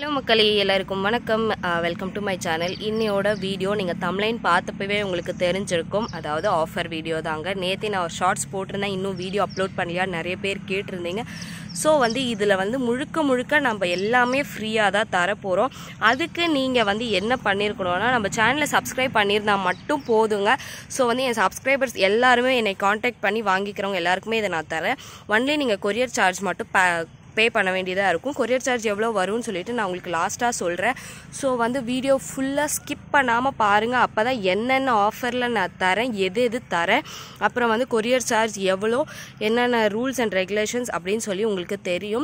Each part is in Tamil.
ஹலோ மக்களே எல்லாருக்கும் வணக்கம் வெல்கம் டு மை சேனல் இன்னையோட வீடியோ நீங்கள் தமிழைன் பார்த்தப்பவே உங்களுக்கு தெரிஞ்சிருக்கும் அதாவது ஆஃபர் வீடியோ தாங்க நேற்று நான் ஷார்ட்ஸ் போட்டிருந்தேன் இன்னும் வீடியோ அப்லோட் பண்ணலையா நிறைய பேர் கேட்டிருந்தீங்க ஸோ வந்து இதில் வந்து முழுக்க முழுக்க நம்ம எல்லாமே ஃப்ரீயாக தான் தரப்போகிறோம் அதுக்கு நீங்கள் வந்து என்ன பண்ணியிருக்கணும்னா நம்ம சேனலை சப்ஸ்கிரைப் பண்ணியிருந்தா மட்டும் போதுங்க ஸோ வந்து என் சப்ஸ்கிரைபர்ஸ் எல்லாருமே என்னை காண்டாக்ட் பண்ணி வாங்கிக்கிறவங்க எல்லாருக்குமே இதை நான் தரேன் ஒன்லி நீங்கள் கொரியர் சார்ஜ் மட்டும் பே பே பண்ண வேண்டியதாக இருக்கும் கொரியர் சார்ஜ் எவ்வளோ வரும்னு சொல்லிட்டு நான் உங்களுக்கு லாஸ்ட்டாக சொல்கிறேன் ஸோ வந்து வீடியோ ஃபுல்லாக ஸ்கிப் பண்ணாமல் பாருங்கள் அப்போ தான் என்னென்ன ஆஃபரில் நான் தரேன் எது எது தரேன் அப்புறம் வந்து கொரியர் சார்ஜ் எவ்வளோ என்னென்ன ரூல்ஸ் அண்ட் ரெகுலேஷன்ஸ் அப்படின்னு சொல்லி உங்களுக்கு தெரியும்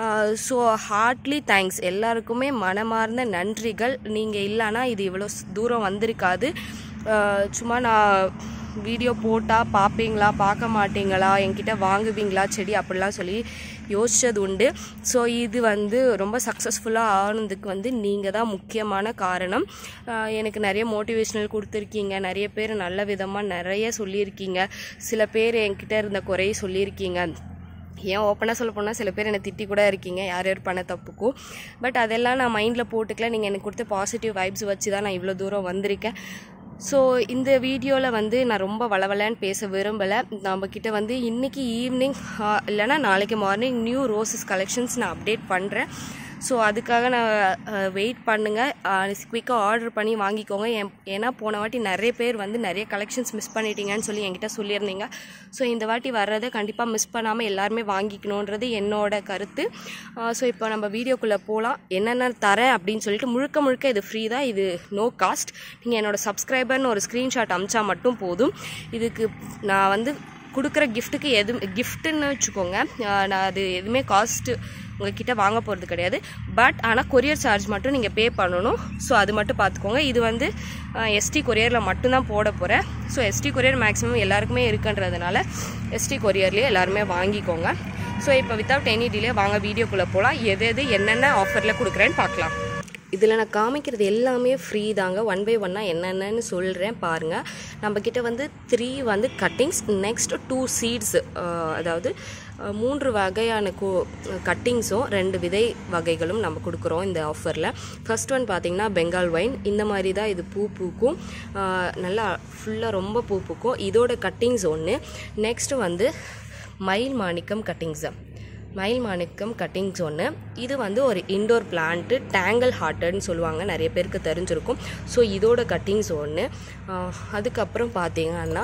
ஸோ ஹார்ட்லி தேங்க்ஸ் எல்லாருக்குமே மனமார்ந்த நன்றிகள் நீங்கள் இல்லைன்னா இது இவ்வளோ தூரம் வந்திருக்காது ஆஹ் சும்மா நான் வீடியோ போட்டால் பார்ப்பீங்களா பார்க்க மாட்டீங்களா என்கிட்ட வாங்குவீங்களா செடி அப்படிலாம் சொல்லி யோசிச்சது உண்டு ஸோ இது வந்து ரொம்ப சக்ஸஸ்ஃபுல்லாக ஆனதுக்கு வந்து நீங்கள் தான் முக்கியமான காரணம் ஆஹ் எனக்கு நிறைய மோட்டிவேஷனல் கொடுத்துருக்கீங்க நிறைய பேர் நல்ல விதமாக நிறைய சொல்லியிருக்கீங்க சில பேர் என்கிட்ட இருந்த குறைய சொல்லியிருக்கீங்க ஏன் ஓப்பனாக சொல்ல போனால் சில பேர் என்னை திட்டி கூட இருக்கீங்க யார் யார் பண்ண தப்புக்கும் பட் அதெல்லாம் நான் மைண்டில் போட்டுக்கல நீங்கள் எனக்கு கொடுத்த பாசிட்டிவ் வைப்ஸ் வச்சு தான் நான் இவ்வளோ தூரம் வந்திருக்கேன் ஸோ இந்த வீடியோவில் வந்து நான் ரொம்ப வளவலன்னு பேச விரும்பலை நம்மக்கிட்ட வந்து இன்றைக்கி ஈவினிங் இல்லைன்னா நாளைக்கு மார்னிங் நியூ ரோசஸ் கலெக்ஷன்ஸ் நான் அப்டேட் பண்ணுறேன் ஸோ அதுக்காக நான் வெயிட் பண்ணுங்கள் குயிக்காக ஆர்டர் பண்ணி வாங்கிக்கோங்க ஏன் ஏன்னா போன வாட்டி நிறைய பேர் வந்து நிறைய கலெக்ஷன்ஸ் மிஸ் பண்ணிட்டீங்கன்னு சொல்லி என்கிட்ட சொல்லியிருந்தீங்க ஸோ இந்த வாட்டி வர்றதை கண்டிப்பாக மிஸ் பண்ணாமல் எல்லாருமே வாங்கிக்கணுன்றது என்னோட கருத்து ஸோ இப்போ நம்ம வீடியோக்குள்ளே போகலாம் என்னென்ன தரேன் அப்படின்னு சொல்லிட்டு முழுக்க முழுக்க இது ஃப்ரீ தான் இது நோ காஸ்ட் நீங்கள் என்னோட சப்ஸ்கிரைபர்னு ஒரு ஸ்க்ரீன்ஷாட் அமிச்சா மட்டும் போதும் இதுக்கு நான் வந்து கொடுக்குற கிஃப்ட்டுக்கு எது கிஃப்ட்டுன்னு வச்சுக்கோங்க ஆஹ் நான் அது எதுவுமே காஸ்ட்டு உங்ககிட்ட வாங்க போகிறது கிடையாது பட் ஆனால் கொரியர் சார்ஜ் மட்டும் நீங்கள் பே பண்ணணும் ஸோ அது மட்டும் பார்த்துக்கோங்க இது வந்து எஸ்டி கொரியரில் மட்டும்தான் போட போகிறேன் ஸோ எஸ்டி கொரியர் மேக்ஸிமம் எல்லாருக்குமே இருக்குன்றதுனால எஸ்டி கொரியர்லேயே எல்லாருமே வாங்கிக்கோங்க ஸோ இப்போ வித்தவுட் எனி டிலே வாங்க வீடியோக்குள்ளே போகலாம் எது எது என்னென்ன ஆஃபரில் கொடுக்குறேன்னு பார்க்கலாம் இதில் நான் காமிக்கிறது எல்லாமே ஃப்ரீ தாங்க ஒன் பை ஒன்னாக என்னென்னு சொல்கிறேன் பாருங்கள் நம்மக்கிட்ட வந்து த்ரீ வந்து கட்டிங்ஸ் நெக்ஸ்ட் டூ சீட்ஸ் அதாவது அஹ், மூன்று வகையான கோ கட்டிங்ஸும் ரெண்டு விதை வகைகளும் நம்ம கொடுக்குறோம் இந்த ஆஃபரில் ஃபர்ஸ்ட் ஒன் பார்த்திங்கன்னா பெங்கால் வைன் இந்த மாதிரி தான் இது பூ பூக்கும் அஹ், நல்லா ஃபுல்லாக ரொம்ப பூ பூக்கும் இதோட கட்டிங்ஸ் ஒன்று நெக்ஸ்ட் வந்து மயில் மாணிக்கம் கட்டிங்ஸு மயில் மாணிக்கம் கட்டிங்ஸ் ஒன்று இது வந்து ஒரு இன்டோர் பிளான்ட்டு டேங்கல் ஹார்ட்டட்னு சொல்லுவாங்க நிறைய பேருக்கு தெரிஞ்சிருக்கும் ஸோ இதோட கட்டிங்ஸ் ஒன்று அதுக்கப்புறம் பார்த்தீங்கன்னா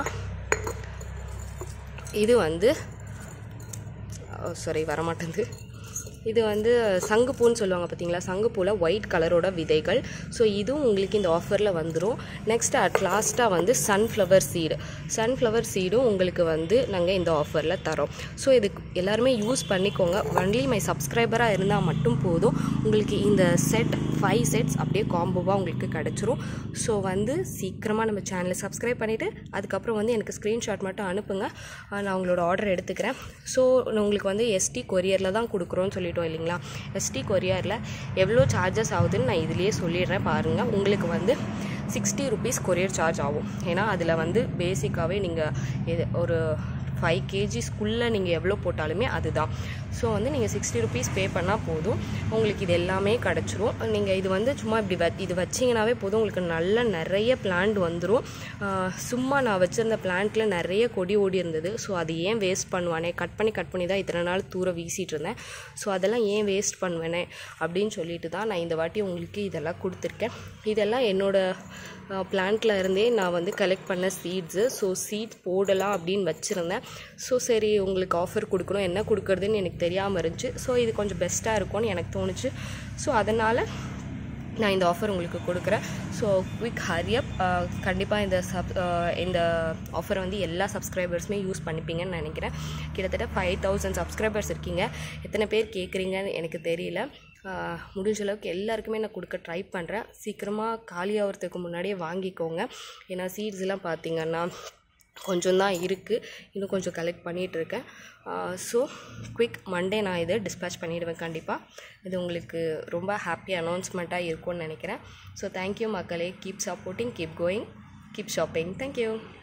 இது வந்து சாரி வரமாட்டேங்குது இது வந்து சங்குப்பூன்னு சொல்லுவாங்க பார்த்தீங்களா சங்குப்பூவில் ஒயிட் கலரோட விதைகள் ஸோ இதுவும் உங்களுக்கு இந்த ஆஃபரில் வந்துடும் நெக்ஸ்ட் அட் லாஸ்ட்டாக வந்து சன்ஃப்ளவர் சீடு சன்ஃப்ளவர் சீடும் உங்களுக்கு வந்து நாங்கள் இந்த ஆஃபரில் தரோம் ஸோ இது எல்லாருமே யூஸ் பண்ணிக்கோங்க ஒன்லி மை சப்ஸ்கிரைபராக இருந்தால் மட்டும் போதும் உங்களுக்கு இந்த செட் ஃபைவ் செட்ஸ் அப்படியே காம்போவாக உங்களுக்கு கிடச்சிரும் ஸோ வந்து சீக்கிரமாக நம்ம சேனலை சப்ஸ்கிரைப் பண்ணிவிட்டு அதுக்கப்புறம் வந்து எனக்கு ஸ்க்ரீன்ஷாட் மட்டும் அனுப்புங்க ஆஹ் நான் உங்களோட ஆர்டர் எடுத்துக்கிறேன் ஸோ உங்களுக்கு வந்து எஸ்டி கொரியரில் தான் கொடுக்குறோன்னு சொல்லிட்டோம் இல்லைங்களா எஸ்டி கொரியரில் எவ்வளோ சார்ஜஸ் ஆகுதுன்னு நான் இதுலேயே சொல்லிடுறேன் பாருங்கள் உங்களுக்கு வந்து சிக்ஸ்டி ருபீஸ் கொரியர் சார்ஜ் ஆகும் ஏன்னா அதில் வந்து பேசிக்காகவே நீங்கள் இது ஒரு ஃபைவ் கேஜிஸ்க்குள்ளே நீங்கள் எவ்வளோ போட்டாலுமே அதுதான் ஸோ வந்து நீங்கள் சிக்ஸ்டி ருபீஸ் பே பண்ணால் போதும் உங்களுக்கு இது எல்லாமே கிடச்சிரும் நீங்கள் இது வந்து சும்மா இப்படி வ இது வச்சிங்கனாவே போதும் உங்களுக்கு நல்ல நிறைய பிளான்ட் வந்துடும் சும்மா நான் வச்சுருந்த பிளான்ட்டில் நிறைய கொடி ஓடி இருந்தது ஸோ அது ஏன் வேஸ்ட் பண்ணுவானே கட் பண்ணி கட் பண்ணி தான் இத்தனை நாள் தூர வீசிட்டு இருந்தேன் ஸோ அதெல்லாம் ஏன் வேஸ்ட் பண்ணுவேனே அப்படின்னு சொல்லிட்டு தான் நான் இந்த வாட்டி உங்களுக்கு இதெல்லாம் கொடுத்துருக்கேன் இதெல்லாம் என்னோட பிளான்ட்டில் இருந்தே நான் வந்து கலெக்ட் பண்ண சீட்ஸு ஸோ சீட் போடலாம் அப்படின்னு வச்சுருந்தேன் ஸோ சரி உங்களுக்கு ஆஃபர் கொடுக்கணும் என்ன கொடுக்குறதுன்னு எனக்கு தெரியாமல் இருந்துச்சு ஸோ இது கொஞ்சம் பெஸ்ட்டாக இருக்கும்னு எனக்கு தோணுச்சு ஸோ அதனால் நான் இந்த ஆஃபர் உங்களுக்கு கொடுக்குறேன் ஸோ குவிக் ஹரியப் கண்டிப்பாக இந்த சப் இந்த ஆஃபரை வந்து எல்லா சப்ஸ்கிரைபர்ஸுமே யூஸ் பண்ணிப்பீங்கன்னு நினைக்கிறேன் கிட்டத்தட்ட ஃபைவ் தௌசண்ட் சப்ஸ்கிரைபர்ஸ் இருக்கீங்க எத்தனை பேர் கேட்குறீங்கன்னு எனக்கு தெரியல ஆஹ் முடிஞ்ச அளவுக்கு எல்லாருக்குமே நான் கொடுக்க ட்ரை பண்ணுறேன் சீக்கிரமாக காலியாகிறதுக்கு முன்னாடியே வாங்கிக்கோங்க ஏன்னா சீட்ஸ்லாம் பார்த்தீங்கன்னா கொஞ்சம் தான் இருக்குது இன்னும் கொஞ்சம் கலெக்ட் பண்ணிகிட்ருக்கேன் ஸோ குவிக் மண்டே நான் இதை டிஸ்பேச் பண்ணிடுவேன் கண்டிப்பாக இது உங்களுக்கு ரொம்ப ஹாப்பி அனௌன்ஸ்மெண்ட்டாக இருக்கும்னு நினைக்கிறேன் ஸோ தேங்க்யூ மக்களே keep supporting keep going keep shopping thank you